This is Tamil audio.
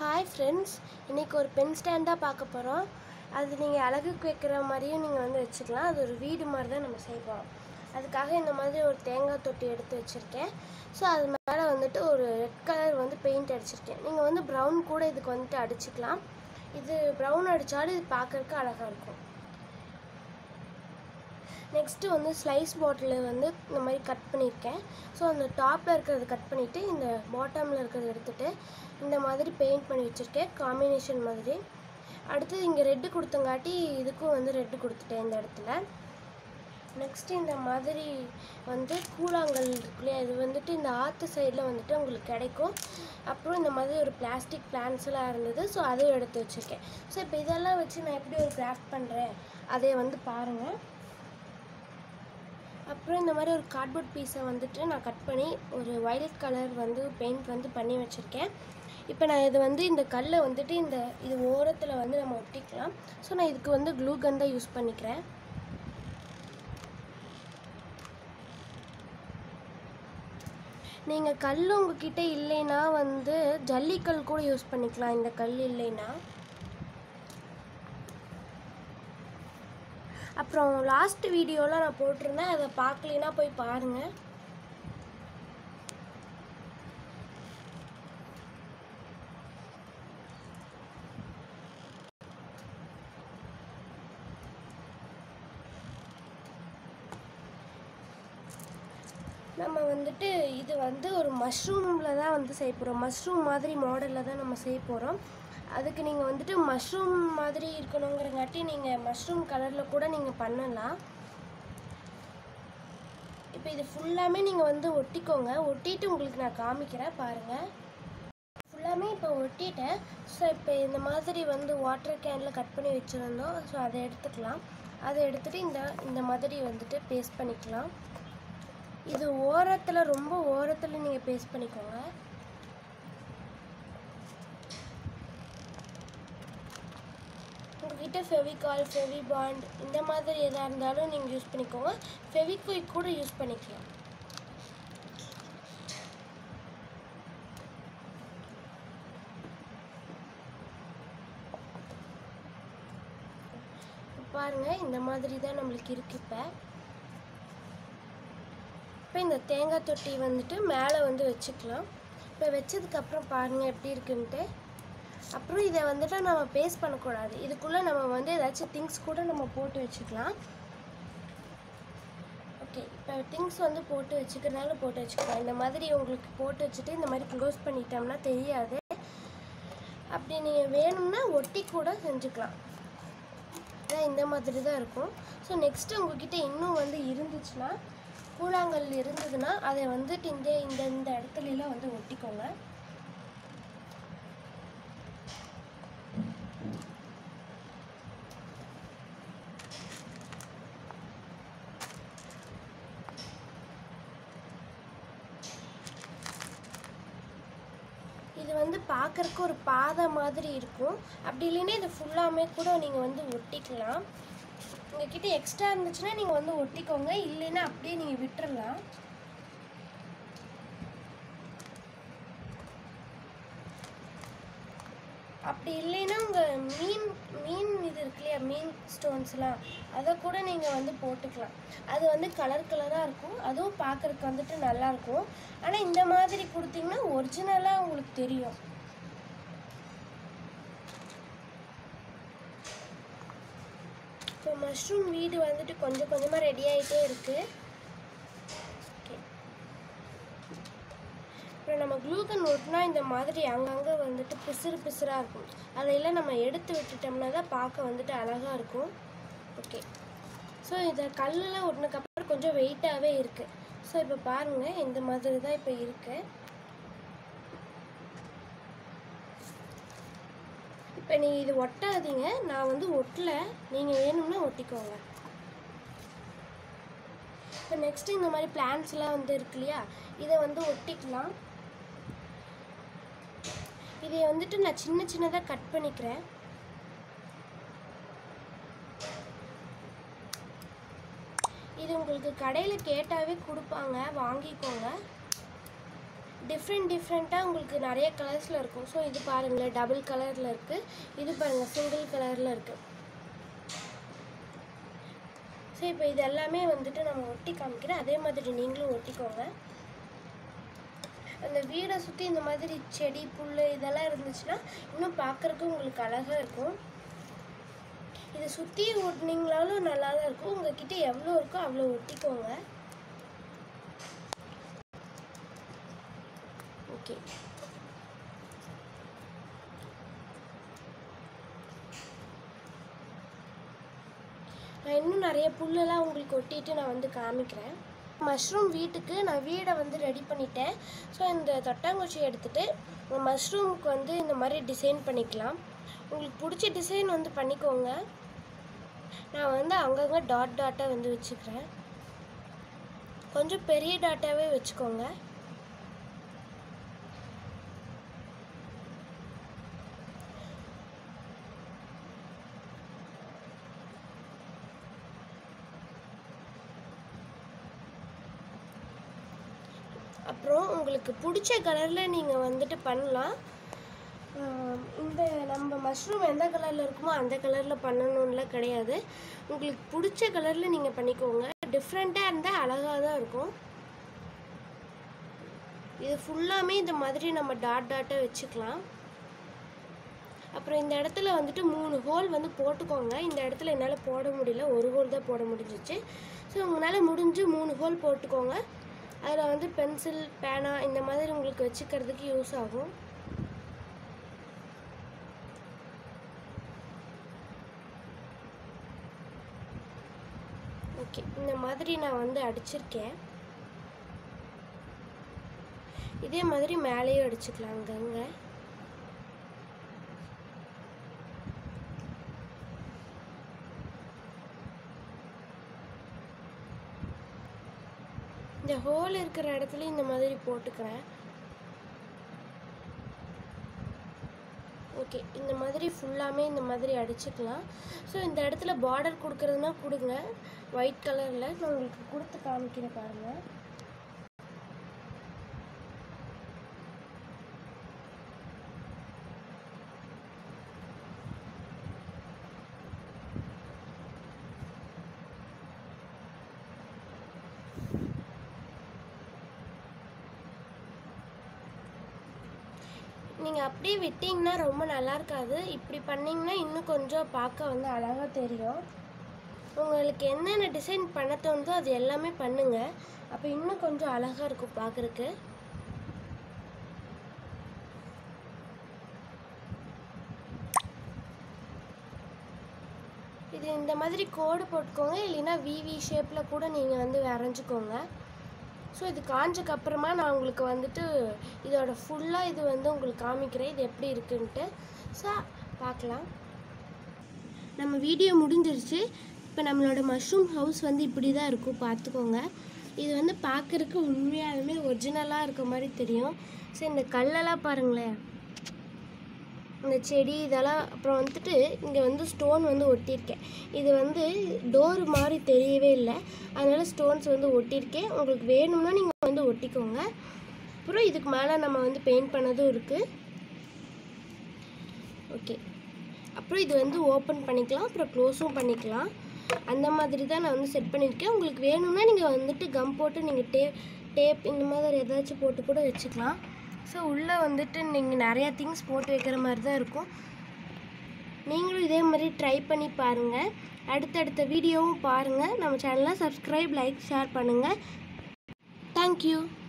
ஹாய் ஃப்ரெண்ட்ஸ் இன்றைக்கி ஒரு பென் ஸ்டாண்ட் தான் பார்க்க போகிறோம் அது நீங்கள் அழகுக்கு வைக்கிற மாதிரியும் நீங்கள் வந்து வச்சுக்கலாம் அது ஒரு வீடு மாதிரி தான் நம்ம செய்வோம் அதுக்காக இந்த மாதிரி ஒரு தேங்காய் தொட்டி எடுத்து வச்சுருக்கேன் ஸோ அது மேலே வந்துட்டு ஒரு ரெட் கலர் வந்து பெயிண்ட் அடிச்சிருக்கேன் நீங்கள் வந்து ப்ரௌன் கூட இதுக்கு வந்துட்டு அடிச்சுக்கலாம் இது ப்ரௌன் அடித்தாலும் இது பார்க்கறக்கு அழகாக இருக்கும் நெக்ஸ்ட்டு வந்து ஸ்லைஸ் பாட்டில் வந்து இந்த மாதிரி கட் பண்ணியிருக்கேன் ஸோ அந்த டாப்பில் இருக்கிறது கட் பண்ணிவிட்டு இந்த பாட்டமில் இருக்கிறத எடுத்துகிட்டு இந்த மாதிரி பெயிண்ட் பண்ணி வச்சுருக்கேன் காம்பினேஷன் மாதிரி அடுத்தது இங்கே ரெட்டு கொடுத்தங்காட்டி இதுக்கும் வந்து ரெட்டு கொடுத்துட்டேன் இந்த இடத்துல நெக்ஸ்ட்டு இந்த மாதிரி வந்து கூழாங்கல் இருக்கு இல்லையா இது வந்துட்டு இந்த ஆற்று சைடில் வந்துட்டு உங்களுக்கு கிடைக்கும் அப்புறம் இந்த மாதிரி ஒரு பிளாஸ்டிக் பிளான்ஸ் எல்லாம் இருந்தது ஸோ அதையும் எடுத்து வச்சுருக்கேன் ஸோ இப்போ இதெல்லாம் வச்சு நான் எப்படி ஒரு கிராஃப்ட் பண்ணுறேன் அதை வந்து பாருங்கள் அப்புறம் இந்த மாதிரி ஒரு கார்ட்போர்ட் பீஸை வந்துட்டு நான் கட் பண்ணி ஒரு வயலட் கலர் வந்து பெயிண்ட் வந்து பண்ணி வச்சுருக்கேன் இப்போ நான் இது வந்து இந்த கல்லை வந்துட்டு இந்த இது ஓரத்தில் வந்து நம்ம ஒட்டிக்கலாம் ஸோ நான் இதுக்கு வந்து க்ளூ கன் தான் யூஸ் பண்ணிக்கிறேன் நீங்கள் கல் உங்ககிட்ட இல்லைன்னா வந்து ஜல்லிக்கல் கூட யூஸ் பண்ணிக்கலாம் இந்த கல் இல்லைன்னா அப்புறம் லாஸ்ட் வீடியோலாம் நான் போட்டிருந்தேன் அதை பார்க்கலைன்னா போய் பாருங்கள் நம்ம வந்துட்டு இது வந்து ஒரு மஷ்ரூமில் தான் வந்து செய்ய போகிறோம் மஷ்ரூம் மாதிரி மாடலில் தான் நம்ம செய்ய போகிறோம் அதுக்கு நீங்கள் வந்துட்டு மஷ்ரூம் மாதிரி இருக்கணுங்கிறங்காட்டி நீங்கள் மஷ்ரூம் கலரில் கூட நீங்கள் பண்ணலாம் இப்போ இது ஃபுல்லாமே நீங்கள் வந்து ஒட்டிக்கோங்க ஒட்டிட்டு உங்களுக்கு நான் காமிக்கிறேன் பாருங்கள் ஃபுல்லாமே இப்போ ஒட்டிட்டேன் ஸோ இப்போ இந்த மாதிரி வந்து வாட்டர் கேனில் கட் பண்ணி வச்சுருந்தோம் ஸோ அதை எடுத்துக்கலாம் அதை எடுத்துகிட்டு இந்த இந்த மாதிரி வந்துட்டு பேஸ்ட் பண்ணிக்கலாம் இது ஓரத்தில் ரொம்ப ஓரத்தில் நீங்கள் பேஸ்ட் பண்ணிக்கோங்க உங்ககிட்ட ஃபெவிகால் ஃபெவிபாண்ட் இந்த மாதிரி எதாக இருந்தாலும் நீங்கள் யூஸ் பண்ணிக்கோங்க ஃபெவிக்விக் கூட யூஸ் பண்ணிக்கலாம் பாருங்கள் இந்த மாதிரி தான் நம்மளுக்கு இருக்கு இப்போ இப்போ இந்த தேங்காய் தொட்டி வந்துட்டு மேலே வந்து வச்சுக்கலாம் இப்போ வச்சதுக்கப்புறம் பாருங்கள் எப்படி இருக்குன்ட்டு அப்புறம் இதை வந்துட்டு நம்ம பேஸ்ட் பண்ணக்கூடாது இதுக்குள்ளே நம்ம வந்து ஏதாச்சும் திங்ஸ் கூட நம்ம போட்டு வச்சுக்கலாம் ஓகே இப்போ திங்ஸ் வந்து போட்டு வச்சுக்கிறதுனால போட்டு வச்சுக்கலாம் இந்த மாதிரி உங்களுக்கு போட்டு வச்சுட்டு இந்த மாதிரி க்ளோஸ் பண்ணிட்டோம்னா தெரியாது அப்படி நீங்கள் வேணும்னா ஒட்டி கூட செஞ்சுக்கலாம் இதான் இந்த மாதிரி தான் இருக்கும் ஸோ நெக்ஸ்ட்டு உங்ககிட்ட இன்னும் வந்து இருந்துச்சுன்னா கூழாங்கல் இருந்ததுன்னா அதை வந்துட்டு இந்த இந்த இந்த இடத்துலலாம் வந்து ஒட்டிக்கோங்க இது வந்து பார்க்குறக்கு ஒரு பாதை மாதிரி இருக்கும் அப்படி இல்லைன்னா இது ஃபுல்லாமே கூட நீங்கள் வந்து ஒட்டிக்கலாம் உங்ககிட்ட எக்ஸ்ட்ரா இருந்துச்சுன்னா நீங்கள் வந்து ஒட்டிக்கோங்க இல்லைன்னா அப்படியே நீங்கள் விட்டுறலாம் அப்படி இல்லைன்னா உங்கள் மீன் மீன் இது இருக்கு இல்லையா மீன் ஸ்டோன்ஸ்லாம் அதை கூட நீங்கள் வந்து போட்டுக்கலாம் அது வந்து கலர் கலராக இருக்கும் அதுவும் பார்க்குறதுக்கு வந்துட்டு நல்லாயிருக்கும் ஆனால் இந்த மாதிரி கொடுத்தீங்கன்னா ஒரிஜினலாக உங்களுக்கு தெரியும் இப்போ மஷ்ரூம் வீடு வந்துட்டு கொஞ்சம் கொஞ்சமாக ரெடி ஆகிட்டே இருக்குது அப்புறம் நம்ம க்ளூகன் ஒட்டினா இந்த மாதிரி அங்கங்கே வந்துட்டு பிசுறு பிசுறாக இருக்கும் அதையெல்லாம் நம்ம எடுத்து விட்டுட்டோம்னா தான் பார்க்க வந்துட்டு அழகாக இருக்கும் ஓகே ஸோ இதை கல்லெல்லாம் ஒட்டினதுக்கப்புறம் கொஞ்சம் வெயிட்டாகவே இருக்குது ஸோ இப்போ பாருங்கள் இந்த மாதிரி தான் இப்போ இருக்குது இப்போ நீ இது ஒட்டாதீங்க நான் வந்து ஒட்டல நீங்கள் வேணும்னா ஒட்டிக்கோங்க இப்போ நெக்ஸ்ட்டு இந்த மாதிரி பிளான்ஸ்லாம் வந்து இருக்கு இல்லையா இதை வந்து ஒட்டிக்கலாம் இதை வந்துட்டு நான் சின்ன சின்னதாக கட் பண்ணிக்கிறேன் இது உங்களுக்கு கடையில் கேட்டாவே கொடுப்பாங்க வாங்கிக்கோங்க டிஃப்ரெண்ட் டிஃப்ரெண்ட்டாக உங்களுக்கு நிறைய கலர்ஸில் இருக்கும் ஸோ இது பாருங்களேன் டபுள் கலரில் இருக்குது இது பாருங்கள் சிங்கிள் கலரில் இருக்குது ஸோ இப்போ இது எல்லாமே வந்துட்டு நம்ம ஒட்டி காமிக்கிறேன் அதே மாதிரி நீங்களும் ஒட்டிக்கோங்க அந்த வீடை சுற்றி இந்த மாதிரி செடி புல் இதெல்லாம் இருந்துச்சுன்னா இன்னும் பார்க்குறதுக்கு உங்களுக்கு அழகாக இருக்கும் இதை சுற்றி ஒட்டினீங்களாலும் நல்லா தான் இருக்கும் உங்ககிட்ட எவ்வளோ இருக்கோ அவ்வளோ ஒட்டிக்கோங்க ஓகே நான் இன்னும் நிறைய புல்லெல்லாம் உங்களுக்கு ஒட்டிட்டு நான் வந்து காமிக்கிறேன் மஷ்ரூம் வீட்டுக்கு நான் வீடை வந்து ரெடி பண்ணிட்டேன் ஸோ இந்த தொட்டாங்குச்சி எடுத்துட்டு மஷ்ரூமுக்கு வந்து இந்த மாதிரி டிசைன் பண்ணிக்கலாம் உங்களுக்கு பிடிச்ச டிசைன் வந்து பண்ணிக்கோங்க நான் வந்து அங்கங்கே டாட் டாட்டாக வந்து வச்சுக்கிறேன் கொஞ்சம் பெரிய டாட்டாவே வச்சுக்கோங்க அப்புறம் உங்களுக்கு பிடிச்ச கலரில் நீங்கள் வந்துட்டு பண்ணலாம் ஆம், இந்த நம்ம மஷ்ரூம் எந்த கலரில் இருக்குமோ அந்த கலரில் பண்ணணும்லாம் கிடையாது உங்களுக்கு பிடிச்ச கலரில் நீங்கள் பண்ணிக்கோங்க டிஃப்ரெண்ட்டாக இருந்தால் அழகாக தான் இருக்கும் இது ஃபுல்லாமே இந்த மாதிரி நம்ம டாட் டாட்டாக வச்சுக்கலாம் அப்புறம் இந்த இடத்துல வந்துட்டு மூணு ஹோல் வந்து போட்டுக்கோங்க இந்த இடத்துல என்னால் போட முடியல ஒரு ஹோல் தான் போட முடிஞ்சிச்சு ஸோ உங்களால் முடிஞ்சு மூணு ஹோல் போட்டுக்கோங்க அதில் வந்து பென்சில் பேனா இந்த மாதிரி உங்களுக்கு வச்சுக்கிறதுக்கு யூஸ் ஆகும் ஓகே இந்த மாதிரி நான் வந்து அடிச்சிருக்கேன் இதே மாதிரி மேலேயும் அடிச்சுக்கலாம் அங்கங்கே இந்த ஹோல் இருக்கிற இடத்துல இந்த மாதிரி போட்டுக்கிறேன் ஓகே இந்த மாதிரி ஃபுல்லாமே இந்த மாதிரி அடிச்சுக்கலாம் ஸோ இந்த இடத்துல பார்டர் கொடுக்குறதுனா கொடுங்க ஒயிட் கலரில் நான் உங்களுக்கு கொடுத்து காமிக்கிறேன் பாருங்கள் நீங்கள் அப்படியே விட்டிங்கன்னா ரொம்ப நல்லா இருக்காது இப்படி பண்ணிங்கன்னா இன்னும் கொஞ்சம் பார்க்க வந்து அழகாக தெரியும் உங்களுக்கு என்னென்ன டிசைன் பண்ண தோணுதோ அது எல்லாமே பண்ணுங்கள் அப்போ இன்னும் கொஞ்சம் அழகாக இருக்கும் பார்க்குறக்கு இது இந்த மாதிரி கோடு போட்டுக்கோங்க இல்லைன்னா விவி ஷேப்பில் கூட நீங்கள் வந்து வரைஞ்சிக்கோங்க ஸோ இது காஞ்சக்கு அப்புறமா நான் உங்களுக்கு வந்துட்டு இதோட ஃபுல்லாக இது வந்து உங்களுக்கு காமிக்கிறேன் இது எப்படி இருக்குன்ட்டு ஸோ பார்க்கலாம் நம்ம வீடியோ முடிஞ்சிருச்சு இப்போ நம்மளோட மஷ்ரூம் ஹவுஸ் வந்து இப்படி தான் இருக்கும் பார்த்துக்கோங்க இது வந்து பார்க்குறக்கு உண்மையாலுமே ஒரிஜினலாக இருக்க மாதிரி தெரியும் ஸோ இந்த கல்லெல்லாம் பாருங்களேன் இந்த செடி இதெல்லாம் அப்புறம் வந்துட்டு இங்கே வந்து ஸ்டோன் வந்து ஒட்டியிருக்கேன் இது வந்து டோர் மாதிரி தெரியவே இல்லை அதனால ஸ்டோன்ஸ் வந்து ஒட்டியிருக்கேன் உங்களுக்கு வேணும்னா நீங்கள் வந்து ஒட்டிக்கோங்க அப்புறம் இதுக்கு மேலே நம்ம வந்து பெயிண்ட் பண்ணதும் இருக்குது ஓகே அப்புறம் இது வந்து ஓப்பன் பண்ணிக்கலாம் அப்புறம் க்ளோஸும் பண்ணிக்கலாம் அந்த மாதிரி தான் நான் வந்து செட் பண்ணியிருக்கேன் உங்களுக்கு வேணும்னா நீங்கள் வந்துட்டு கம் போட்டு நீங்கள் டேப் டேப் இந்த மாதிரி ஏதாச்சும் போட்டு கூட வச்சுக்கலாம் ஸோ உள்ளே வந்துட்டு நீங்கள் நிறையா திங்ஸ் போட்டு வைக்கிற மாதிரி தான் இருக்கும் நீங்களும் இதே மாதிரி ட்ரை பண்ணி பாருங்கள் அடுத்தடுத்த வீடியோவும் பாருங்கள் நம்ம சேனலை சப்ஸ்கிரைப் லைக் ஷேர் பண்ணுங்கள் தேங்க்யூ